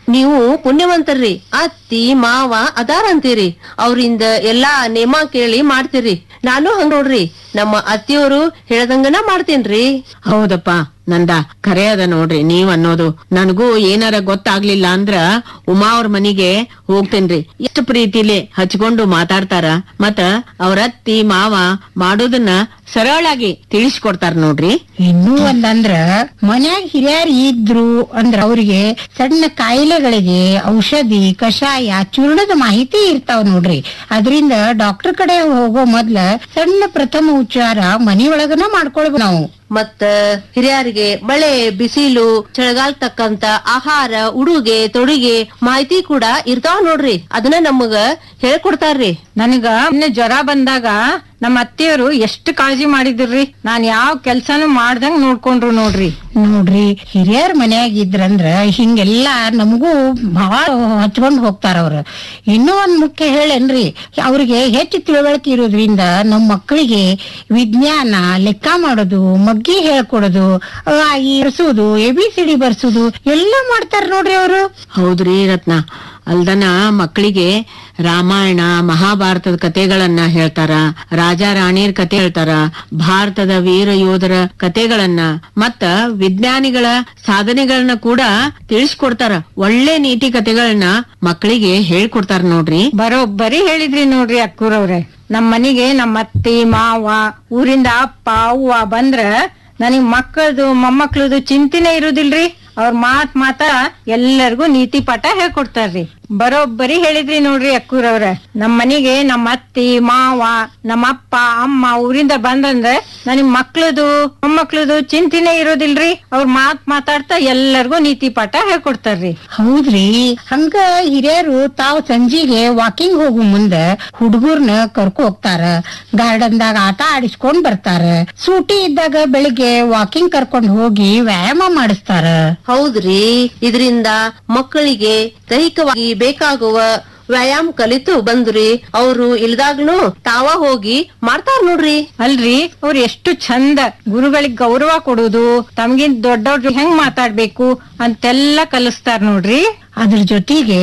ನೀವು ಪುಣ್ಯವಂತರ್ರಿ ಅತ್ತಿ ಮಾವ ಅದಾರ ಅಂತೀರಿ ಅವ್ರಿಂದ ಎಲ್ಲಾ ನೇಮ ಕೇಳಿ ಮಾಡ್ತೀರಿ ನಾನು ಹಂಗ ನೋಡ್ರಿ ನಮ್ಮ ಅತ್ತಿಯವರು ಹೇಳ್ದಂಗನ ಮಾಡ್ತೇನ್ರಿ ಹೌದಪ್ಪ ನಂದ ಖರೆ ಅದ ನೋಡ್ರಿ ನೀವ್ ಅನ್ನೋದು ನನಗೂ ಏನಾರ ಗೊತ್ತಾಗ್ಲಿಲ್ಲ ಅಂದ್ರ ಉಮಾ ಅವ್ರ ಮನಿಗೆ ಹೋಗ್ತೇನ್ರಿ ಎಷ್ಟು ಪ್ರೀತಿಲಿ ಹಚ್ಕೊಂಡು ಮಾತಾಡ್ತಾರ ಮತ್ತ ಅವ್ರ ಅತ್ತಿ ಮಾವ ಮಾಡೋದನ್ನ ಸರಳಾಗಿ ತಿಳಿಸ್ಕೊಡ್ತಾರ ನೋಡ್ರಿ ಇನ್ನೂ ಒಂದಂದ್ರ ಮನ್ಯಾಗ ಹಿರಿಯರ್ ಇದ್ರು ಅಂದ್ರ ಅವ್ರಿಗೆ ಸಣ್ಣ ಕಾಯಿಲೆಗಳಿಗೆ ಔಷಧಿ ಕಷಾಯ ಚೂರ್ಣದ ಮಾಹಿತಿ ಇರ್ತಾವ ನೋಡ್ರಿ ಅದರಿಂದ ಡಾಕ್ಟರ್ ಕಡೆ ಹೋಗೋ ಮೊದ್ಲ ಸಣ್ಣ ಪ್ರಥಮ ಉಪಚಾರ ಮನಿಯೊಳಗನ ಮಾಡ್ಕೊಳ್ಬೇಕು ನಾವು ಮತ್ತ ಹಿರಿಯರಿಗೆ ಮಳೆ ಬಿಸಿಲು ಚಳಿಗಾಲ ತಕ್ಕಂತ ಆಹಾರ ಉಡುಗೆ ತೊಡುಗೆ ಮಾಹಿತಿ ಕೂಡ ಇರ್ತಾವ ನೋಡ್ರಿ ಅದನ್ನ ನಮಗ ಹೇಳ್ಕೊಡ್ತಾರ್ರಿ ನನಗ ಮೊನ್ನೆ ಜ್ವರ ಬಂದಾಗ ನಮ್ಮ ಅತ್ತೆಯವರು ಎಷ್ಟು ಕಾಳಜಿ ಮಾಡಿದ್ರಿ ನಾನ್ ಯಾವ ಕೆಲ್ಸಾನು ಮಾಡ್ದಂಗ್ ನೋಡ್ಕೊಂಡ್ರು ನೋಡ್ರಿ ನೋಡ್ರಿ ಹಿರಿಯರ್ ಮನ್ಯಾಗ ಇದ್ರಂದ್ರ ಹಿಂಗೆಲ್ಲಾ ನಮಗೂ ಬಹಳ ಹಚ್ಕೊಂಡ್ ಹೋಗ್ತಾರ ಅವ್ರ ಇನ್ನೂ ಒಂದ್ ಮುಖ್ಯ ಹೇಳೇನ್ರಿ ಅವ್ರಿಗೆ ಹೆಚ್ಚು ತಿಳುವಳಿಕೆ ಇರೋದ್ರಿಂದ ನಮ್ ಮಕ್ಕಳಿಗೆ ವಿಜ್ಞಾನ ಲೆಕ್ಕ ಮಾಡೋದು ಮಗ್ಗಿ ಹೇಳ್ಕೊಡೋದು ಆ, ಈ ಬರ್ಸೋದು ಎ ಬಿ ಸಿ ಡಿ ಬರ್ಸೋದು ಎಲ್ಲಾ ಮಾಡ್ತಾರ ನೋಡ್ರಿ ಅವರು ಹೌದ್ರಿ ರತ್ನ ಅಲ್ದನ ಮಕ್ಕಳಿಗೆ ರಾಮಾಯಣ ಮಹಾಭಾರತದ ಕತೆಗಳನ್ನ ಹೇಳ್ತಾರ ರಾಜ ರಾಣಿಯರ್ ಕತೆ ಹೇಳ್ತಾರ ಭಾರತದ ವೀರ ಯೋಧರ ಕತೆಗಳನ್ನ ಮತ್ತ ವಿಜ್ಞಾನಿಗಳ ಸಾಧನೆಗಳನ್ನ ಕೂಡ ತಿಳಿಸ್ಕೊಡ್ತಾರ ಒಳ್ಳೆ ನೀತಿ ಕತೆಗಳನ್ನ ಮಕ್ಕಳಿಗೆ ಹೇಳ್ಕೊಡ್ತಾರ ನೋಡ್ರಿ ಬರೋಬ್ಬರಿ ಹೇಳಿದ್ರಿ ನೋಡ್ರಿ ಅಕ್ಕೂರವ್ರೆ ನಮ್ ಮನಿಗೆ ನಮ್ಮ ಅತ್ತಿ ಮಾವ ಊರಿಂದ ಅಪ್ಪ ಅವ್ವ ಬಂದ್ರ ನನಗ್ ಮಕ್ಕಳದು ಮೊಮ್ಮಕ್ಳದು ಚಿಂತೆನೆ ಇರುದಿಲ್ರಿ ಅವ್ರ ಮಾತ್ ಮಾತ ಎಲ್ಲರಿಗೂ ನೀತಿ ಪಾಠ ಹೇಳ್ಕೊಡ್ತಾರ್ರಿ ಬರೋಬ್ಬರಿ ಹೇಳಿದ್ರಿ ನೋಡ್ರಿ ಅಕ್ಕೂರವ್ರ ನಮ್ ಮನಿಗೆ ನಮ್ಮ ಅತ್ತಿ ಮಾವ ನಮ್ಮ ಅಪ್ಪ ಅಮ್ಮ ಊರಿಂದ ಬಂದಂದ್ರೆ ನನಗ್ ಮಕ್ಳದು ಮೊಮ್ಮಕ್ಳದು ಚಿಂತೆನೆ ಇರೋದಿಲ್ರಿ ಅವ್ರ ಮಾತ್ ಮಾತಾಡ್ತಾ ಎಲ್ಲರಿಗೂ ನೀತಿ ಪಾಠ ಹೇಳ್ಕೊಡ್ತಾರ್ರಿ ಹೌದ್ರಿ ಹಂಗ ಹಿರಿಯರು ತಾವ್ ಸಂಜಿಗೆ ವಾಕಿಂಗ್ ಹೋಗು ಮುಂದ ಹುಡುಗರ್ನ ಕರ್ಕೊ ಹೋಗ್ತಾರ ಗಾರ್ಡನ್ದಾಗ ಆಟ ಆಡಿಸ್ಕೊಂಡ್ ಬರ್ತಾರ ಸೂಟಿ ಇದ್ದಾಗ ಬೆಳಿಗ್ಗೆ ವಾಕಿಂಗ್ ಕರ್ಕೊಂಡ್ ಹೋಗಿ ವ್ಯಾಯಾಮ ಮಾಡಿಸ್ತಾರ ಹೌದ್ರಿ ಇದರಿಂದ ಮಕ್ಕಳಿಗೆ ದೈಹಿಕವಾಗಿ ಬೇಕಾಗುವ ವ್ಯಾಯಾಮ ಕಲಿತು ಬಂದ್ರಿ ಅವ್ರು ಇಲ್ದಾಗ್ನು ತಾವ ಹೋಗಿ ಮಾಡ್ತಾರ ನೋಡ್ರಿ ಅಲ್ರಿ ಅವ್ರು ಎಷ್ಟು ಚಂದ ಗುರುಗಳಿಗೆ ಗೌರವ ಕೊಡೋದು ತಮ್ಗಿಂತ ದೊಡ್ಡವ್ರಿಗೆ ಹೆಂಗ್ ಮಾತಾಡ್ಬೇಕು ಅಂತೆಲ್ಲ ಕಲಿಸ್ತಾರ ನೋಡ್ರಿ ಅದ್ರ ಜೊತೆಗೆ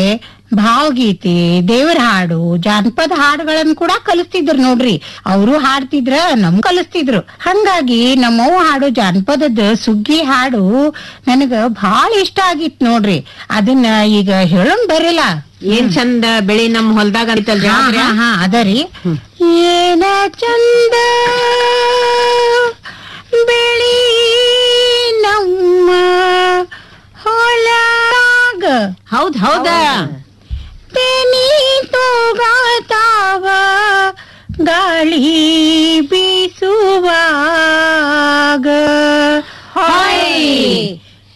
ಭಾವಗೀತೆ ದೇವರ ಹಾಡು ಜಾನಪದ ಹಾಡುಗಳನ್ನ ಕೂಡ ಕಲಿಸ್ತಿದ್ರು ನೋಡ್ರಿ ಅವರು ಹಾಡ್ತಿದ್ರ ನಮ್ ಕಲಿಸ್ತಿದ್ರು ಹಂಗಾಗಿ ನಮ್ಮವ್ವ ಹಾಡು ಜಾನಪದದ ಸುಗ್ಗಿ ಹಾಡು ನನಗ ಬಹಳ ಇಷ್ಟ ಆಗಿತ್ ನೋಡ್ರಿ ಅದನ್ನ ಈಗ ಹೇಳೋಣ ಬರಿಲ್ಲ ಏನ್ ಚಂದ ಬೆಳಿ ನಮ್ ಹೊಲ್ದಾಗ ಅಂತಲ್ರಿ ಹಾ, ಆದ್ರೆ ಹಾ, ಹಾ, ಅದರಿ ಏನ ಚಂದ ಬೆಳಿ ನಮ್ಮ ಹೊಲಗ ಹೌದ್ ಹೌದ ತೆನಿ ತೂಗಾತಾವ ಗಾಳಿ